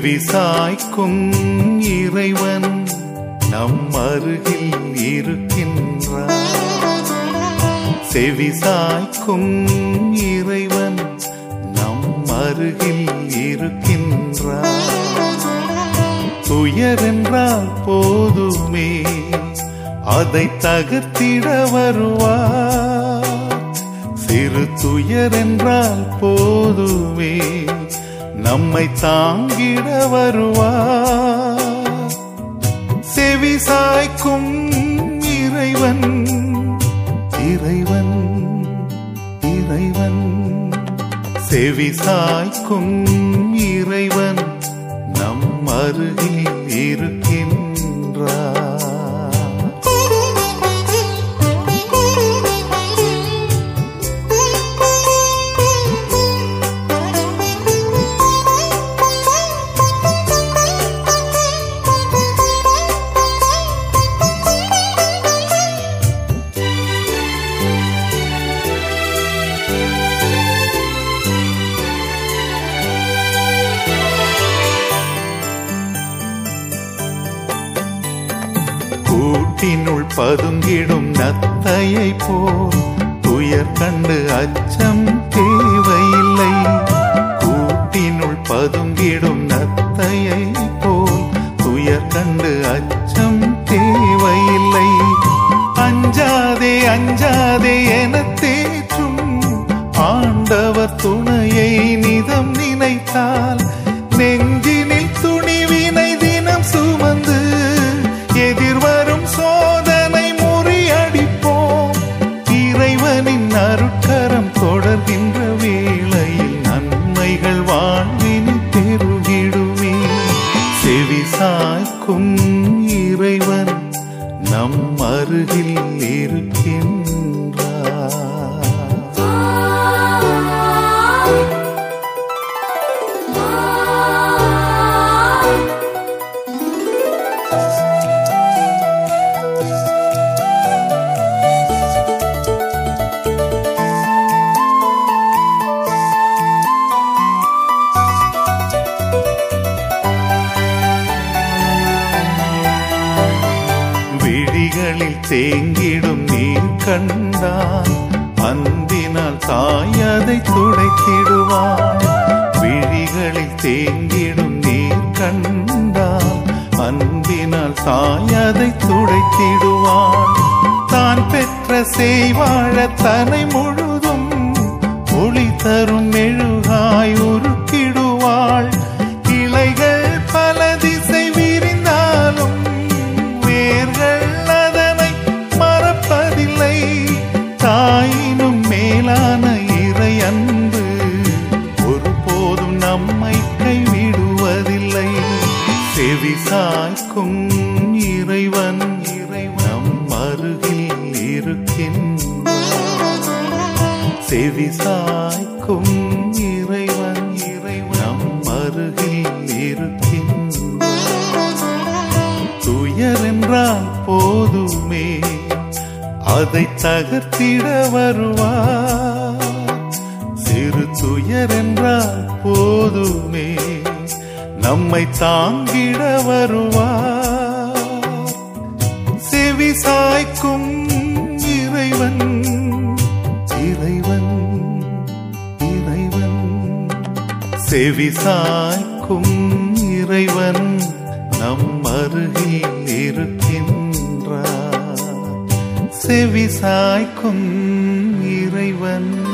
செவி சாய்க்கும் இறைவன் நம் அருகில் இருக்கின்றார் செவி சாய்க்கும் இறைவன் நம் அருகில் இருக்கின்றார் துயரென்றால் போதுமே அதை தகர்த்திட வருவார் சிறு துயரென்றால் போதுமே நம்மை தாங்கிட வருவார் செவி சாய்க்கும் இறைவன் இறைவன் இறைவன் செவி சாய்க்கும் இறைவன் நம் அருகில் இருக்கின்றார் கூட்டினுள் பதுங்கிடும் நத்தையை போல் துயர் கண்டு அச்சம் தேவையில்லை கூட்டினுள் பதுங்கிடும் நத்தையை போல் துயர் கண்டு அச்சம் தேவையில்லை அஞ்சாதே அஞ்சாதே என தேற்றும் ஆண்டவர் துணையை நிதம் நினைத்தால் நெஞ்சினில் துணிவினை தினம் சுமந்து எதிர்வரும் சோதனை முறியடிப்போம் இறைவனின் அருட்கரம் தொடர்கின்ற வேளையில் நன்மைகள் வாழ்வினில் பெருகிடுமே செவி சாய்க்கும் இறைவன் நம் அருகில் இருக்கின்றார் விழிகளில் தேங்கிடும் நீர் கண்டால் அன்பினால் தாய் அதை துடைத்திடுவாள் விழிகளில் தேங்கிடும் நீர் கண்டால் அன்பினால் தாய் அதை துடைத்திடுவாள் தான் பெற்ற செய்வாழ தனை முழுதும் ஒளி தரும் மெழுகாய் உருக்கிடுவாள் கிளைகள் பல திசை விரிந்தாலும் வேர்கள் அதனை மறப்பதில்லை தாயினும் மேலான இறை அன்பு ஒருபோதும் நம்மை கைவிடுவதில்லை செவி சாய்க்கும் இறைவன் இறைவன் நம் அருகில் இருக்கின்றார் செவி சாய்க்கும் இறைவன் இறைவன் நம் அருகில் இருக்கின்றார் துயர் என்றால் போதுமே அதை தகர்த்திட வருவார் சிறு துயர் என்றால் போதுமே நம்மை தாங்கிட வருவார் செவி சாய்க்கும் இறைவன் இறைவன் இறைவன் செவி சாய்க்கும் இறைவன் நம் அருகில் இருக்கின்றார் செவி சாய்க்கும் இறைவன்